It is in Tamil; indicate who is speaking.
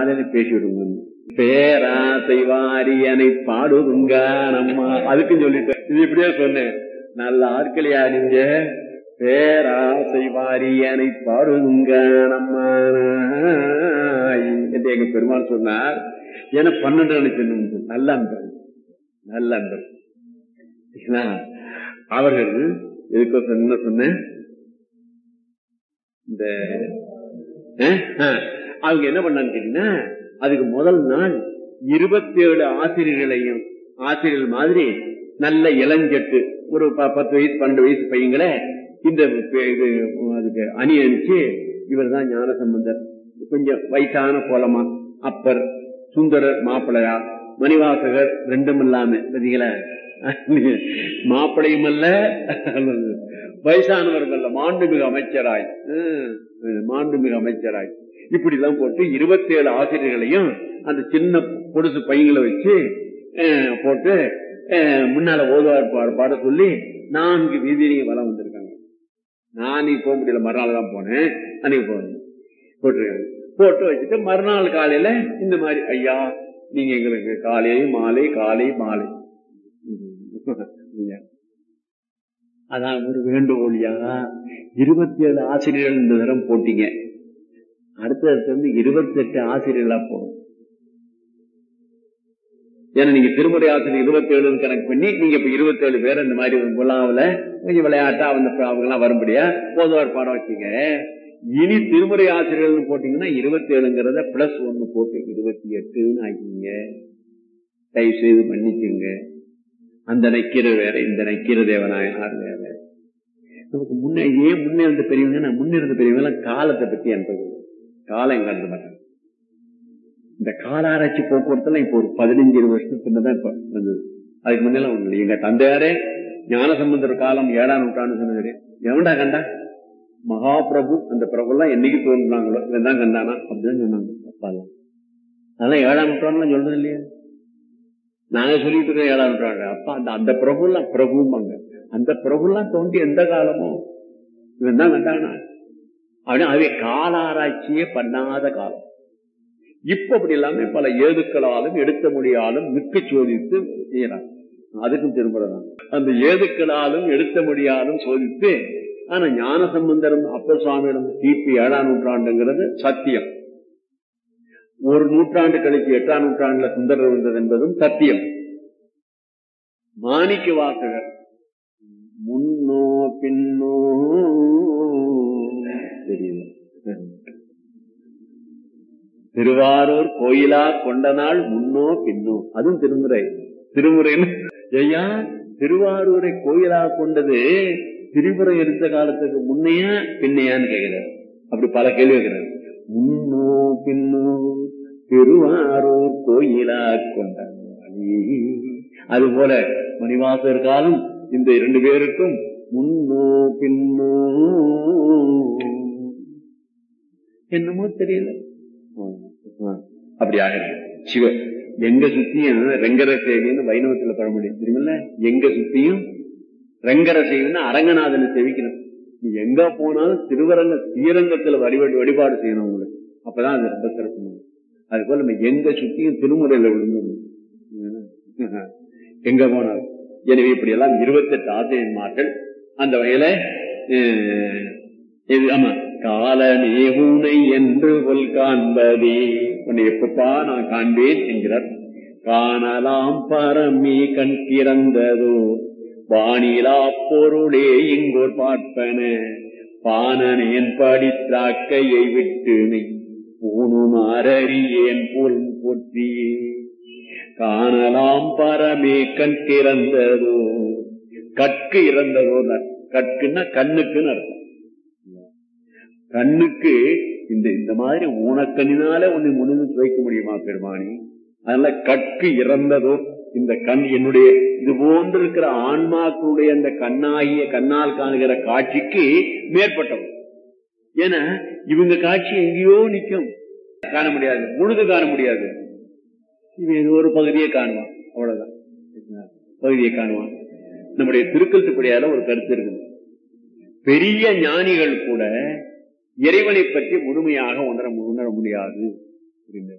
Speaker 1: மாலையில பேசி விடுங்க பேராசை வாரியனை பாடுதுங்க நம்ம அதுக்கும் சொல்லிட்டேன் இது இப்படியே சொன்னேன் நல்ல ஆட்களையா நீங்க பேராசை வாரியனை பாடுதுங்க நம்ம என்று எங்க பெருமாள் சொன்னார் ஏன்னா பன்னெண்டு நினைச்சு நல்ல அன்பர் நல்ல அன்பர் ஏன்னா, அவர்கள் எதுக்கு என்ன சொன்னேன் இந்த அஹ், அஹ், அவங்க என்ன பண்ணான்னு கேட்டீங்கன்னா அதுக்கு முதல் நாள் இருபத்தி ஏழு ஆசிரியர்களையும் ஆசிரியர்கள் மாதிரி நல்ல இளஞ்சட்டு ஒரு ப- பத்து வயசு பன்னெண்டு வயசு பையங்களை இந்த பே- இது அதுக்கு அணி அணிச்சு இவர் தான் ஞான சம்பந்தர் கொஞ்சம் வயசான கோலமா அப்பர் சுந்தரர் மாப்பிள்ளையா மணிவாசகர் ரெண்டும் இல்லாம பார்த்தீங்களா மாப்பிளையும் அல்ல வயசானவர்கள் அல்ல மாண்புமிகு அமைச்சராய் ஹம், மாண்புமிகு அமைச்சராய் இப்படி எல்லாம் போட்டு இருபத்தி ஏழு ஆசிரியர்களையும் அந்த சின்ன பொடுசு பையங்களை வச்சு அஹ், போட்டு அஹ், முன்னால ஓதுவார் பாட பாட சொல்லி நான்கு வீதியிலையும் வளம் வந்திருக்காங்க நான் அன்னைக்கு போக முடியல மறுநாள் தான் போனேன் அன்னைக்கு போனேன் போட்டிருக்காங்க போட்டு வச்சுட்டு மறுநாள் காலையில இந்த மாதிரி ஐயா நீங்க எங்களுக்கு காலை மாலை காலை மாலை ஐயா. அதான் ஒரு வேண்டுகோளியா இருபத்தி ஏழு ஆசிரியர்கள் இந்த தரம் போட்டீங்க அடுத்தது வந்து இருபத்தி எட்டு ஆசிரியர்களா போடும் ஏன்னா நீங்க திருமுறை ஆசிரியர் இருபத்தி ஏழு கணக்கு பண்ணி நீங்க இப்ப இருபத்தி ஏழு பேர் இந்த மாதிரி ஒரு விழாவுல கொஞ்சம் விளையாட்டா வந்து அவங்க எல்லாம் வரும்படியா போதுவார் பாடம் வச்சீங்க இனி திருமுறை ஆசிரியர்கள் போட்டீங்கன்னா இருபத்தி ஏழுங்கிறத பிளஸ் ஒன்னு போட்டு இருபத்தி எட்டுன்னு ஆக்கிங்க தயவு செய்து மன்னிச்சுங்க அந்த நக்கீர வேற இந்த நக்கீர தேவனாயனார் வேற நமக்கு முன்னே ஏன் முன்னே இருந்த பெரியவங்க நான் முன்னே இருந்த பெரியவங்க எல்லாம் காலத்தை பத்தி என்பது காலம் எங்க இருந்த மாட்டாங்க இந்த காலாராய்ச்சி போக்குவரத்துல இப்போ ஒரு பதினஞ்சு இருபது வருஷத்துக்கு பின்னதான் இப்ப வந்தது அதுக்கு முன்னெல்லாம் ஒண்ணு இல்லை. எங்க தந்தையாரே ஞானசம்பந்தர் காலம் ஏழாம் நூற்றாண்டு சொன்னது எவன்டா கண்டா மகாபிரபு அந்த பிரபு எல்லாம் என்னைக்கு தோன்றாங்களோ இவன் தான் கண்டானா அப்படின்னு சொன்னாங்க அப்பாலாம் அதெல்லாம் ஏழாம் நூற்றாண்டுலாம் சொல்றது இல்லையா நாங்க சொல்லிட்டு இருக்கோம் ஏழாம் நூற்றாண்டு அப்பா அந்த அந்த பிரபு எல்லாம் பிரபுமாங்க அந்த பிரபு எல்லாம் தோண்டி எந்த காலமும் இவன் தான் கண்டானா அப்படின்னு அவை காலாராய்ச்சியே பண்ணாத காலம் இப்ப அப்படி இல்லாம பல ஏதுக்களாலும் எடுத்த மொழியாலும் மிக்க சோதித்து செய்யறாங்க அதுக்கும் திரும்புறதான் அந்த ஏதுக்களாலும் எடுத்த மொழியாலும் சோதித்து ஆனா ஞான சம்பந்தரும் அப்பர் சுவாமியிடம் கிபி ஏழாம் நூற்றாண்டுங்கிறது சத்தியம் ஒரு நூற்றாண்டு கழிச்சு எட்டாம் நூற்றாண்டுல சுந்தரர் வந்தது என்பதும் சத்தியம் மாணிக்க வாசகர் முன்னோ பின்னோ தெரியல திருவாரூர் கோயிலா கொண்ட நாள் முன்னோ பின்னோ அதுவும் திருமுறை திருமுறைன்னு ஐயா திருவாரூரை கோயிலா கொண்டது திரிபுரம் எடுத்த காலத்துக்கு முன்னையா பின்னையான்னு கேட்கிறார் அப்படி பல கேள்வி கேட்கிறார் முன்னோ பின்னோ திருவாரூர் கோயிலா கொண்ட நாளே. அது போல மணிவாசர் காலம் இந்த இரண்டு பேருக்கும் முன்னோ பின்னோ என்னமோ தெரியல அப்படி ஆகிறது சிவ எங்க சுத்தியும் ரெங்கர சேவின்னு வைணவத்துல பழமொழி தெரியுமில்ல எங்க சுத்தியும் ரெங்கர சேவின்னு அரங்கநாதனை செவிக்கணும் நீ எங்க போனாலும் திருவரங்க ஸ்ரீரங்கத்துல வழிபாடு வழிபாடு செய்யணும் உங்களுக்கு அப்பதான் அது ரொம்ப சிறப்பு அது போல நம்ம எங்க சுத்தியும் திருமுறையில விழுந்தோம் எங்க போனாலும் எனவே இப்படி எல்லாம் இருபத்தெட்டு ஆசிரியன்மார்கள் அந்த வகையில அஹ், இது ஆமா காலமே உனை என்று கொல் காண்பதே உன்னை எப்பப்பா நான் காண்பேன் என்கிறார் காணலாம் பரமே கண் திறந்ததோ வானிலா பொருளே இங்கோர் பார்ப்பன பானனேன் படித்தாக்கையை விட்டு நீ பூணுமாறியேன் போல் போற்றியே காணலாம் பரமே கண் திறந்ததோ கற்கு இறந்ததோ கற்குன்னா கண்ணுக்குன்னு அர்த்தம் கண்ணுக்கு இந்த இந்த மாதிரி ஊனக்கண்ணினால உன்னை முழுந்து வைக்க முடியுமா பெருமானி அதனால கற்கு இறந்ததோ இந்த கண் என்னுடைய இது போன்று இருக்கிற ஆன்மாக்களுடைய அந்த கண்ணாகிய கண்ணால் காணுகிற காட்சிக்கு மேற்பட்டவன் ஏன்னா இவங்க காட்சி எங்கேயோ நிக்கும் காண முடியாது முழுது காண முடியாது இவன் ஏதோ ஒரு பகுதியை காணுவான் அவ்வளவுதான் பகுதியை காணுவான் நம்முடைய திருக்கல்துப்படியால ஒரு கருத்து இருக்குது பெரிய ஞானிகள் கூட இறைவனை பற்றி முழுமையாக உணர உணர முடியாது அப்படின்னு